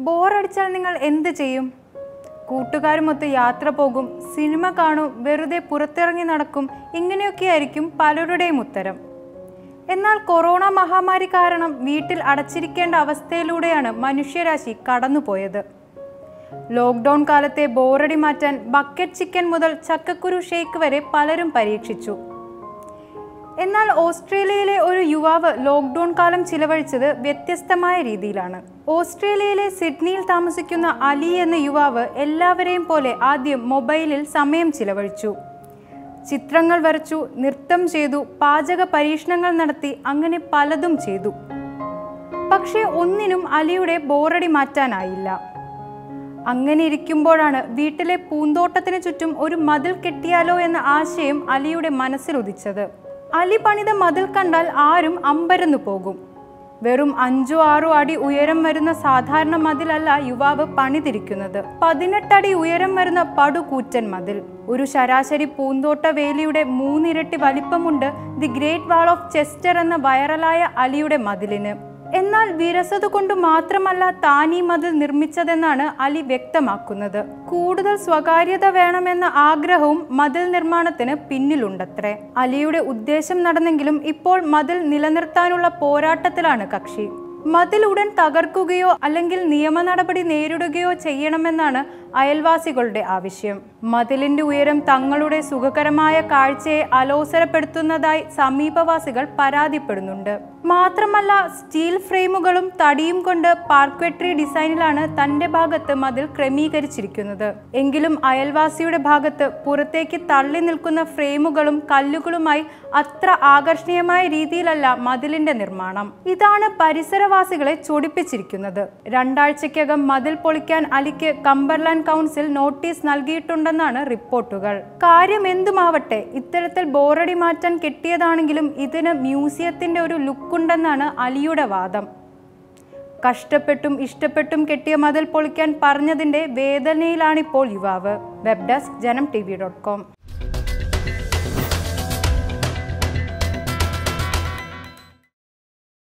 ബോറടിച്ചാൽ നിങ്ങൾ എന്ത് ചെയ്യും കൂട്ടുകാരുമൊത്ത് യാത്ര പോകും സിനിമ കാണും വെറുതെ പുറത്തിറങ്ങി നടക്കും ഇങ്ങനെയൊക്കെയായിരിക്കും പലരുടെയും ഉത്തരം എന്നാൽ കൊറോണ മഹാമാരി കാരണം വീട്ടിൽ അടച്ചിരിക്കേണ്ട അവസ്ഥയിലൂടെയാണ് മനുഷ്യരാശി കടന്നുപോയത് ലോക്ക്ഡൗൺ കാലത്തെ ബോറടി മാറ്റാൻ ബക്കറ്റ് ചിക്കൻ മുതൽ ചക്കക്കുരു ഷേക്ക് വരെ പലരും പരീക്ഷിച്ചു എന്നാൽ ഓസ്ട്രേലിയയിലെ ഒരു യുവാവ് ലോക്ക്ഡൗൺ കാലം ചിലവഴിച്ചത് വ്യത്യസ്തമായ രീതിയിലാണ് ഓസ്ട്രേലിയയിലെ സിഡ്നിയിൽ താമസിക്കുന്ന അലി എന്ന യുവാവ് എല്ലാവരെയും പോലെ ആദ്യം മൊബൈലിൽ സമയം ചിലവഴിച്ചു ചിത്രങ്ങൾ വരച്ചു നൃത്തം ചെയ്തു പാചക പരീക്ഷണങ്ങൾ നടത്തി അങ്ങനെ പലതും ചെയ്തു പക്ഷേ ഒന്നിനും അലിയുടെ ബോറടി മാറ്റാനായില്ല അങ്ങനെ ഇരിക്കുമ്പോഴാണ് വീട്ടിലെ പൂന്തോട്ടത്തിന് ചുറ്റും ഒരു മതിൽ കെട്ടിയാലോ എന്ന ആശയം അലിയുടെ മനസ്സിലുദിച്ചത് അലി പണിത മതിൽ കണ്ടാൽ ആരും അമ്പരന്നു പോകും വെറും അഞ്ചോ ആറോ അടി ഉയരം വരുന്ന സാധാരണ മതിലല്ല യുവാവ് പണിതിരിക്കുന്നത് പതിനെട്ടടി ഉയരം വരുന്ന പടുകൂറ്റൻ മതിൽ ഒരു ശരാശരി പൂന്തോട്ട വേലിയുടെ മൂന്നിരട്ടി വലിപ്പമുണ്ട് the great wall of Chester എന്ന വൈറലായ അലിയുടെ മതിലിന് എന്നാൽ വിരസത കൊണ്ട് മാത്രമല്ല താൻ ഈ മതിൽ നിർമ്മിച്ചതെന്നാണ് അലി വ്യക്തമാക്കുന്നത് കൂടുതൽ സ്വകാര്യത വേണമെന്ന ആഗ്രഹവും മതിൽ നിർമ്മാണത്തിന് പിന്നിലുണ്ടത്രേ അലിയുടെ ഉദ്ദേശം നടന്നെങ്കിലും ഇപ്പോൾ മതിൽ നിലനിർത്താനുള്ള പോരാട്ടത്തിലാണ് കക്ഷി മതിൽ ഉടൻ തകർക്കുകയോ അല്ലെങ്കിൽ നിയമ നടപടി നേരിടുകയോ ചെയ്യണമെന്നാണ് അയൽവാസികളുടെ ആവശ്യം മതിലിന്റെ ഉയരം തങ്ങളുടെ സുഖകരമായ കാഴ്ചയെ അലോസരപ്പെടുത്തുന്നതായി സമീപവാസികൾ പരാതിപ്പെടുന്നുണ്ട് മാത്രമല്ല സ്റ്റീൽ ഫ്രെയിമുകളും തടിയും കൊണ്ട് പാർക്വട്രി ഡിസൈനിലാണ് തന്റെ ഭാഗത്ത് മതിൽ ക്രമീകരിച്ചിരിക്കുന്നത് എങ്കിലും അയൽവാസിയുടെ ഭാഗത്ത് പുറത്തേക്ക് തള്ളി നിൽക്കുന്ന ഫ്രെയിമുകളും കല്ലുകളുമായി അത്ര ആകർഷണീയമായ രീതിയിലല്ല മതിലിന്റെ നിർമ്മാണം ഇതാണ് പരിസരവാസികളെ ചൊടിപ്പിച്ചിരിക്കുന്നത് രണ്ടാഴ്ചയ്ക്കകം മതിൽ പൊളിക്കാൻ അലിക്ക് കമ്പർലാൻഡ് കൗൺസിൽ നോട്ടീസ് നൽകിയിട്ടുണ്ടെന്നാണ് റിപ്പോർട്ടുകൾ കാര്യം എന്തുമാവട്ടെ ഇത്തരത്തിൽ ബോറടി മാറ്റാൻ കെട്ടിയതാണെങ്കിലും ഇതിന് മ്യൂസിയത്തിന്റെ ഒരു ലുക്കുണ്ടെന്നാണ് അലിയുടെ വാദം കഷ്ടപ്പെട്ടും ഇഷ്ടപ്പെട്ടും കെട്ടിയ മതിൽ പൊളിക്കാൻ പറഞ്ഞതിന്റെ വേദനയിലാണിപ്പോൾ യുവാവ് web desk Janam TV dot ഡോട്ട് കോം